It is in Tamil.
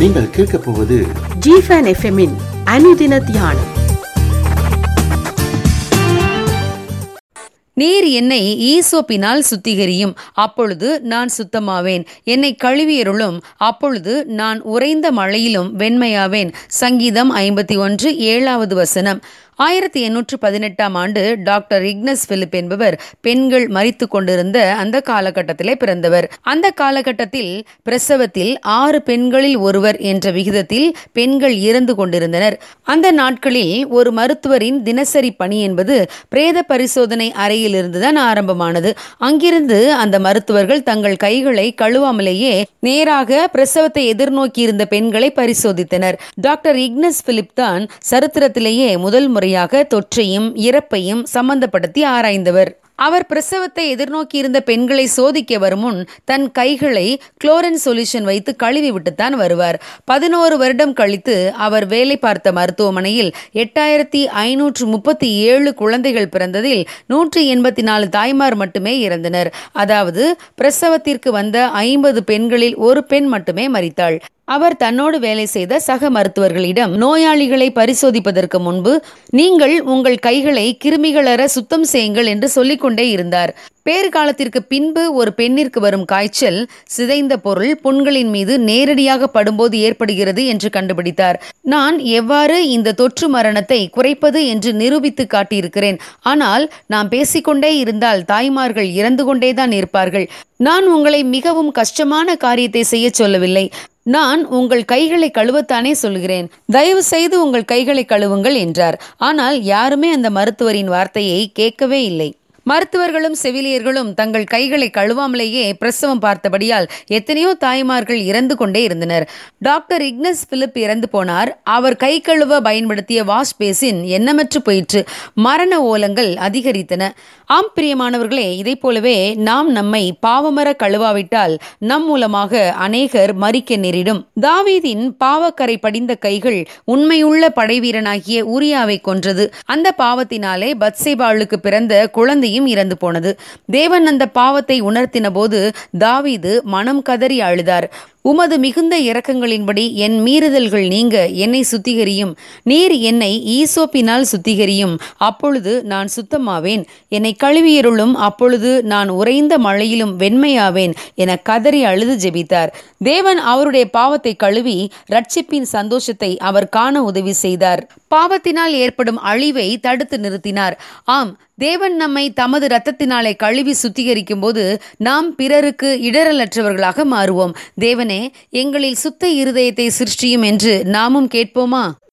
நீங்கள் கேட்கப் போவது ஜிஃபன் எஃப்எம்மின் அனுதின தியானம் நீர் என்னை ஈசோப்பினால் சுத்திகரியும் அப்பொழுது நான் சுத்தமாவேன் என்னை கழுவியருளும் அப்பொழுது நான் உறைந்த மழையிலும் வெண்மையாவேன் சங்கீதம் ஐம்பத்தி ஒன்று ஏழாவது வசனம் ஆயிரத்தி எண்ணூற்று பதினெட்டாம் ஆண்டு டாக்டர் இக்னஸ் பிலிப் என்பவர் பெண்கள் மறித்து கொண்டிருந்த அந்த காலகட்டத்திலே பிறந்தவர் அந்த காலகட்டத்தில் பிரசவத்தில் ஆறு பெண்களில் ஒருவர் என்ற விகிதத்தில் பெண்கள் இறந்து கொண்டிருந்தனர் அந்த நாட்களில் ஒரு மருத்துவரின் தினசரி பணி என்பது பிரேத பரிசோதனை அறையிலிருந்துதான் ஆரம்பமானது அங்கிருந்து அந்த மருத்துவர்கள் தங்கள் கைகளை கழுவாமலேயே நேராக பிரசவத்தை எதிர்நோக்கி இருந்த பெண்களை பரிசோதித்தனர் டாக்டர் இக்னஸ் பிலிப் தான் சரித்திரத்திலேயே முதல் முறையாக தொற்றையும் இறப்பையும் சம்பந்தப்படுத்தி ஆராய்ந்தவர் அவர் பிரசவத்தை எதிர்நோக்கி இருந்த பெண்களை சோதிக்க வரும் முன் தன் கைகளை குளோரின் சொல்யூஷன் வைத்து கழுவி விட்டுத்தான் வருவார் பதினோரு வருடம் கழித்து அவர் வேலை பார்த்த மருத்துவமனையில் எட்டாயிரத்தி ஐநூற்று முப்பத்தி ஏழு குழந்தைகள் பிறந்ததில் நூற்றி எண்பத்தி நாலு தாய்மார் மட்டுமே இறந்தனர் அதாவது பிரசவத்திற்கு வந்த ஐம்பது பெண்களில் ஒரு பெண் மட்டுமே மரித்தாள் அவர் தன்னோடு வேலை செய்த சக மருத்துவர்களிடம் நோயாளிகளை பரிசோதிப்பதற்கு முன்பு நீங்கள் உங்கள் கைகளை கிருமிகளற சுத்தம் செய்யுங்கள் என்று சொல்லிக்கொண்டே இருந்தார் பேறு காலத்திற்கு பின்பு ஒரு பெண்ணிற்கு வரும் காய்ச்சல் சிதைந்த பொருள் புண்களின் மீது நேரடியாக படும்போது ஏற்படுகிறது என்று கண்டுபிடித்தார் நான் எவ்வாறு இந்த தொற்று மரணத்தை குறைப்பது என்று நிரூபித்து காட்டியிருக்கிறேன் ஆனால் நாம் பேசிக்கொண்டே இருந்தால் தாய்மார்கள் இறந்து கொண்டேதான் இருப்பார்கள் நான் உங்களை மிகவும் கஷ்டமான காரியத்தை செய்ய சொல்லவில்லை நான் உங்கள் கைகளை கழுவத்தானே சொல்கிறேன் தயவு செய்து உங்கள் கைகளை கழுவுங்கள் என்றார் ஆனால் யாருமே அந்த மருத்துவரின் வார்த்தையை கேட்கவே இல்லை மருத்துவர்களும் செவிலியர்களும் தங்கள் கைகளை கழுவாமலேயே பிரசவம் பார்த்தபடியால் எத்தனையோ தாய்மார்கள் இறந்து கொண்டே இருந்தனர் டாக்டர் இக்னஸ் பிலிப் இறந்து போனார் அவர் கை கழுவ பயன்படுத்திய வாஷ் பேசின் எண்ணமற்று போயிற்று மரண ஓலங்கள் அதிகரித்தன ஆம் பிரியமானவர்களே இதை போலவே நாம் நம்மை பாவமர கழுவாவிட்டால் நம் மூலமாக அநேகர் மறிக்க நேரிடும் தாவீதின் பாவக்கரை படிந்த கைகள் உண்மையுள்ள படைவீரனாகிய உரியாவை கொன்றது அந்த பாவத்தினாலே பத்சேபாளுக்கு பிறந்த குழந்தையும் இறந்து போனது தேவன் அந்த பாவத்தை உணர்த்தின போது தாவீது மனம் கதறி அழுதார் உமது மிகுந்த இரக்கங்களின்படி என் மீறுதல்கள் நீங்க என்னை சுத்திகரியும் நீர் என்னை ஈசோப்பினால் சுத்திகரியும் அப்பொழுது நான் சுத்தமாவேன் என்னை கழுவியருளும் அப்பொழுது நான் உறைந்த மழையிலும் வெண்மையாவேன் என கதறி அழுது ஜெபித்தார் தேவன் அவருடைய பாவத்தை கழுவி ரட்சிப்பின் சந்தோஷத்தை அவர் காண உதவி செய்தார் பாவத்தினால் ஏற்படும் அழிவை தடுத்து நிறுத்தினார் ஆம் தேவன் நம்மை தமது இரத்தத்தினாலே கழுவி சுத்திகரிக்கும் போது நாம் பிறருக்கு இடரலற்றவர்களாக மாறுவோம் தேவனே எங்களில் சுத்த இருதயத்தை சிருஷ்டியும் என்று நாமும் கேட்போமா